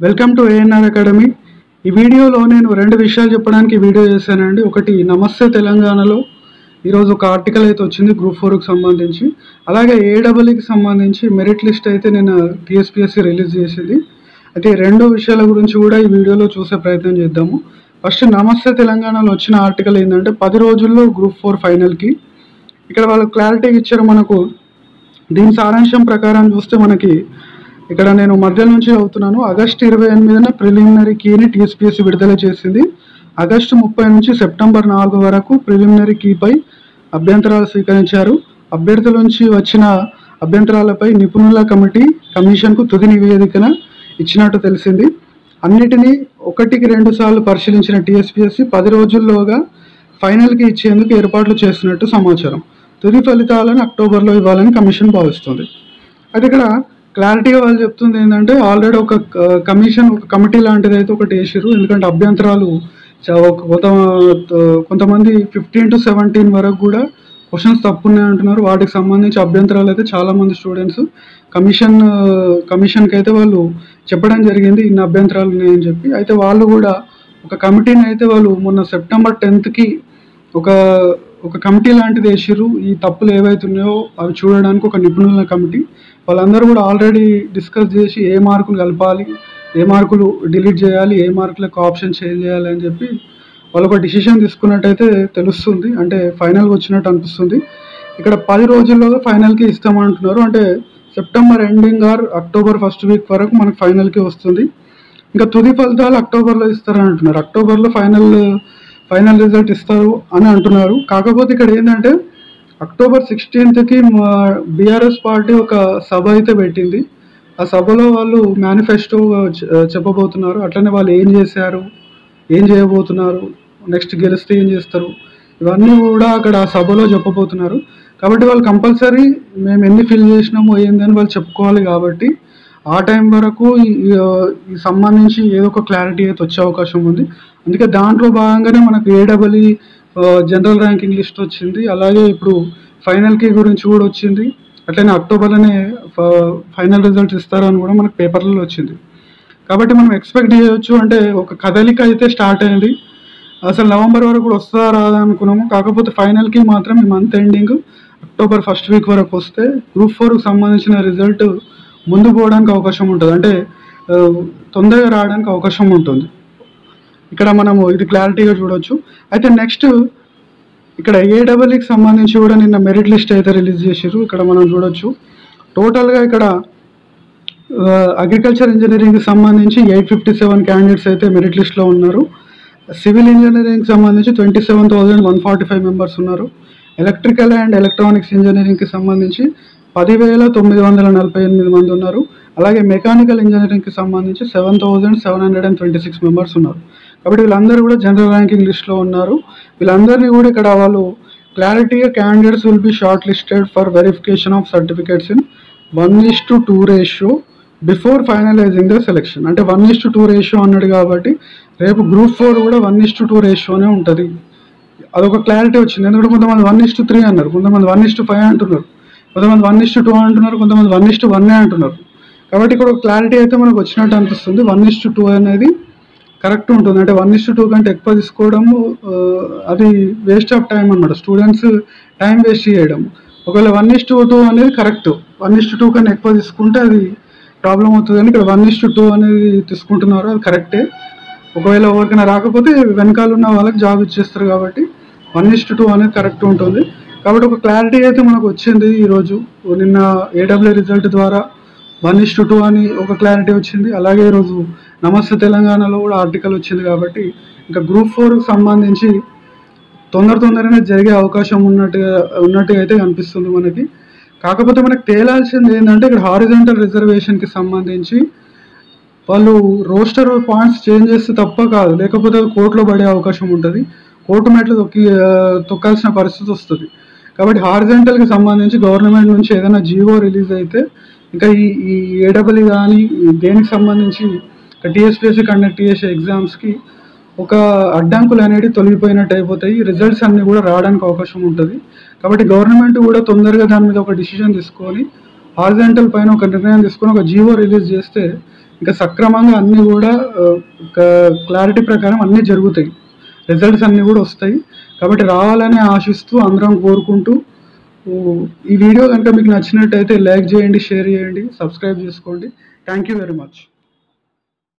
welcome to ANR academy ఈ వీడియోలో నేను రెండు విషయాలు చెప్పడానికి వీడియో చేశానండి ఒకటి నమస్తే తెలంగాణలో ఈరోజు ఒక ఆర్టికల్ అయితే వచ్చింది గ్రూప్ ఫోర్కి సంబంధించి అలాగే ఏడబ్ల్యూకి సంబంధించి మెరిట్ లిస్ట్ అయితే నేను టీఎస్పీఎస్సీ రిలీజ్ చేసింది అయితే ఈ రెండు విషయాల గురించి కూడా ఈ వీడియోలో చూసే ప్రయత్నం చేద్దాము ఫస్ట్ నమస్తే తెలంగాణలో వచ్చిన ఆర్టికల్ ఏంటంటే పది రోజుల్లో గ్రూప్ ఫోర్ ఫైనల్కి ఇక్కడ వాళ్ళు క్లారిటీ ఇచ్చారు మనకు దీని సారాంశం ప్రకారం చూస్తే మనకి ఇక్కడ నేను మధ్య నుంచి చదువుతున్నాను ఆగస్టు ఇరవై ఎనిమిదిన ప్రిలిమినరీ కీని టీఎస్పీఎస్సీ విడుదల చేసింది ఆగస్టు ముప్పై నుంచి సెప్టెంబర్ నాలుగు వరకు ప్రిలిమినరీ కీపై అభ్యంతరాలు స్వీకరించారు అభ్యర్థుల నుంచి వచ్చిన అభ్యంతరాలపై నిపుణుల కమిటీ కమిషన్కు తుది నివేదికన ఇచ్చినట్టు తెలిసింది అన్నిటినీ ఒకటికి రెండు సార్లు పరిశీలించిన టీఎస్పీఎస్సీ పది రోజుల్లోగా ఫైనల్కి ఇచ్చేందుకు ఏర్పాట్లు చేస్తున్నట్టు సమాచారం తుది ఫలితాలను అక్టోబర్లో ఇవ్వాలని కమిషన్ భావిస్తుంది అయితే ఇక్కడ క్లారిటీగా వాళ్ళు చెప్తుంది ఏంటంటే ఆల్రెడీ ఒక క- కమిషన్ ఒక కమిటీ లాంటిది అయితే ఒకటి వేసిర్రు ఎందుకంటే అభ్యంతరాలు చ- ఒక కొంత కొంతమంది ఫిఫ్టీన్ టు సెవెంటీన్ వరకు కూడా క్వశ్చన్స్ తప్పున్నాయి అంటున్నారు వాటికి సంబంధించి అభ్యంతరాలు అయితే చాలా మంది స్టూడెంట్స్ కమిషన్ కమిషన్కి అయితే వాళ్ళు చెప్పడం జరిగింది ఇన్ని అభ్యంతరాలు ఉన్నాయని చెప్పి అయితే వాళ్ళు కూడా ఒక కమిటీని అయితే వాళ్ళు మొన్న సెప్టెంబర్ టెన్త్కి ఒక ఒక కమిటీ లాంటిది వేసిర్రు ఈ తప్పులు ఏవైతున్నాయో అవి చూడడానికి ఒక నిపుణుల కమిటీ వాళ్ళందరూ కూడా ఆల్రెడీ డిస్కస్ చేసి ఏ మార్కులు కలపాలి ఏ మార్కులు డిలీట్ చేయాలి ఏ మార్కులకు ఆప్షన్ చేంజ్ చేయాలి అని చెప్పి వాళ్ళు ఒక డిసిషన్ తీసుకున్నట్టయితే తెలుస్తుంది అంటే ఫైనల్కి వచ్చినట్టు అనిపిస్తుంది ఇక్కడ పది రోజుల్లో ఫైనల్కి ఇస్తామంటున్నారు అంటే September ending or October first week వరకు మనకు ఫైనల్కి వస్తుంది ఇంకా తుది ఫలితాలు అక్టోబర్లో ఇస్తారని అంటున్నారు అక్టోబర్లో ఫైనల్ ఫైనల్ రిజల్ట్ ఇస్తారు అని అంటున్నారు కాకపోతే ఇక్కడ ఏంటంటే అక్టోబర్ సిక్స్టీన్త్కి బీఆర్ఎస్ పార్టీ ఒక సభ అయితే పెట్టింది ఆ సభలో వాళ్ళు మేనిఫెస్టో చెప్పబోతున్నారు అట్లనే వాళ్ళు ఏం చేశారు ఏం చేయబోతున్నారు నెక్స్ట్ గెలిస్తే ఏం చేస్తారు ఇవన్నీ కూడా అక్కడ ఆ సభలో చెప్పబోతున్నారు కాబట్టి వాళ్ళు కంపల్సరీ మేము ఎన్ని ఫిల్ చేసినామో ఏందని వాళ్ళు చెప్పుకోవాలి కాబట్టి ఆ టైం వరకు ఈ- ఈ ఈ సంబంధించి ఏదో ఒక క్లారిటీ అయితే వచ్చే అవకాశం ఉంది అందుకే దాంట్లో భాగంగానే మనకు ఏడబ్ల్యూ జనరల్ ర్యాంకింగ్ లిస్ట్ వచ్చింది అలాగే ఇప్పుడు ఫైనల్ కీ గురించి కూడా వచ్చింది అట్లనే అక్టోబర్లోనే ఫైనల్ రిజల్ట్ ఇస్తారని కూడా మనకు పేపర్లలో వచ్చింది కాబట్టి మనం ఎక్స్పెక్ట్ చేయొచ్చు అంటే ఒక కదలిక అయితే స్టార్ట్ అయింది అసలు నవంబర్ వరకు కూడా వస్తుందా రాదా అనుకున్నాము కాకపోతే ఫైనల్కి మాత్రం ఈ month ending October first week వరకు వస్తే గ్రూప్ ఫోర్కి సంబంధించిన రిజల్ట్ ముందు పోవడానికి అవకాశం ఉంటుంది అంటే ఆ, తొందరగా రావడానికి అవకాశం ఉంటుంది ఇక్కడ మనము ఇది క్లారిటీగా చూడొచ్చు అయితే నెక్స్ట్ ఇక్కడ ఏడబ్ల్యూకి సంబంధించి కూడా నిన్న మెరిట్ లిస్ట్ అయితే రిలీజ్ చేసారు ఇక్కడ మనం చూడొచ్చు టోటల్గా ఇక్కడ అగ్రికల్చర్ ఇంజనీరింగ్కి సంబంధించి ఎయిట్ ఫిఫ్టీ సెవెన్ క్యాండిడేట్స్ అయితే మెరిట్ లిస్ట్లో ఉన్నారు సివిల్ ఇంజనీరింగ్కి సంబంధించి twenty seven thousand one forty five members ఉన్నారు ఎలక్ట్రికల్ అండ్ ఎలక్ట్రానిక్స్ ఇంజనీరింగ్కి సంబంధించి పదివేల తొమ్మిది వందల నలభై ఎనిమిది మంది ఉన్నారు అలాగే మెకానికల్ ఇంజనీరింగ్కి సంబంధించి seven thousand seven hundred and twenty six members ఉన్నారు కాబట్టి వీళ్ళందరూ కూడా జనరల్ ర్యాంకింగ్ లిస్ట్లో ఉన్నారు వీళ్ళందరినీ కూడా ఇక్కడ వాళ్ళు క్లారిటీగా candidates will be shortlisted for verification of certificates in one is to two ratio before finalizing the selection అంటే one is to two ratio అన్నాడు కాబట్టి రేపు గ్రూప్ ఫోర్ కూడా వన్ ఇస్ టు టూ రేషియోనే ఉంటుంది అదొక క్లారిటీ వచ్చింది ఎందుకంటే కొంతమంది వన్ ఇస్ టు త్రీ అన్నారు కొంతమంది వన్ ఇస్ టు ఫైవ్ అంటున్నారు కొంతమంది వన్ ఇస్ టు టూ అంటున్నారు కొంతమంది వన్ ఇస్ టు వన్ అంటున్నారు కాబట్టి ఇక్కడ ఒక క్లారిటీ అయితే మనకు వచ్చినట్టు అనిపిస్తుంది వన్ ఇస్ టు టూ అనేది కరెక్ట్ ఉంటుంది అంటే వన్ ఇస్ టు టూ కంటే ఎక్కువ తీసుకోవడం ఆ, అది వేస్ట్ ఆఫ్ టైం అనమాట స్టూడెంట్స్ టైం వేస్ట్ చేయడం ఒకవేళ వన్ ఇస్ టు టూ అనేది correct one is to two కన్నా ఎక్కువ తీసుకుంటే అది ప్రాబ్లం అవుతుంది అని ఇక్కడ వన్ ఇస్ టు టూ అనేది తీసుకుంటున్నారు అది కరెక్టే ఒకవేళ ఎవరికైనా రాకపోతే వెనకాల ఉన్న వాళ్ళకి జాబ్ ఇచ్చేస్తారు కాబట్టి వన్ ఇస్ టు టూ అనేది కరెక్ట్ ఉంటుంది కాబట్టి ఒక క్లారిటీ అయితే మనకు వచ్చింది ఈరోజు నిన్న ఏడబ్ల్యూ రిజల్ట్ ద్వారా వన్ ఇస్ టు టూ అని ఒక క్లారిటీ వచ్చింది అలాగే ఈరోజు నమస్తే తెలంగాణలో కూడా ఆర్టికల్ వచ్చింది కాబట్టి ఇంకా గ్రూప్ ఫోర్కి సంబంధించి తొందర తొందరనే జరిగే అవకాశం ఉన్నట్టుగా ఉన్నట్టుగా అయితే కనిపిస్తుంది మనకి కాకపోతే మనకి తేలాల్సింది ఏంటంటే ఇక్కడ హారిజెంటల్ రిజర్వేషన్కి సంబంధించి వాళ్ళు రోస్టర్ పాయింట్స్ చేంజ్ చేస్తే తప్ప కాదు లేకపోతే అది కోర్టులో పడే అవకాశం ఉంటుంది కోర్టు మెట్లు తొక్కి ఆ, తొక్కాల్సిన పరిస్థితి వస్తుంది కాబట్టి హారిజెంటల్కి సంబంధించి గవర్నమెంట్ నుంచి ఏదైనా జీవో రిలీజ్ అయితే ఇంకా ఈ ఈ ఏడబ్ల్యూ కానీ దేనికి సంబంధించి టీఎస్పీఎస్సీ కండక్ట్ చేసే ఎగ్జామ్స్కి ఒక అడ్డంకులు అనేవి తొలగిపోయినట్టు అయిపోతాయి రిజల్ట్స్ అన్నీ కూడా రావడానికి అవకాశం ఉంటుంది కాబట్టి గవర్నమెంట్ కూడా తొందరగా దాని మీద ఒక డిసిషన్ తీసుకొని హారిజెంటల్ పైన ఒక నిర్ణయం తీసుకొని ఒక జీవో రిలీజ్ చేస్తే ఇంకా సక్రమంగా అన్నీ కూడా క్లారిటీ ప్రకారం అన్నీ జరుగుతాయి రిజల్ట్స్ అన్నీ కూడా వస్తాయి కాబట్టి రావాలని ఆశిస్తూ అందరం కోరుకుంటూ ఊ, ఈ వీడియో కనుక మీకు నచ్చినట్టయితే లైక్ చేయండి షేర్ చేయండి సబ్స్క్రైబ్ చేసుకోండి థ్యాంక్ యూ వెరీ మచ్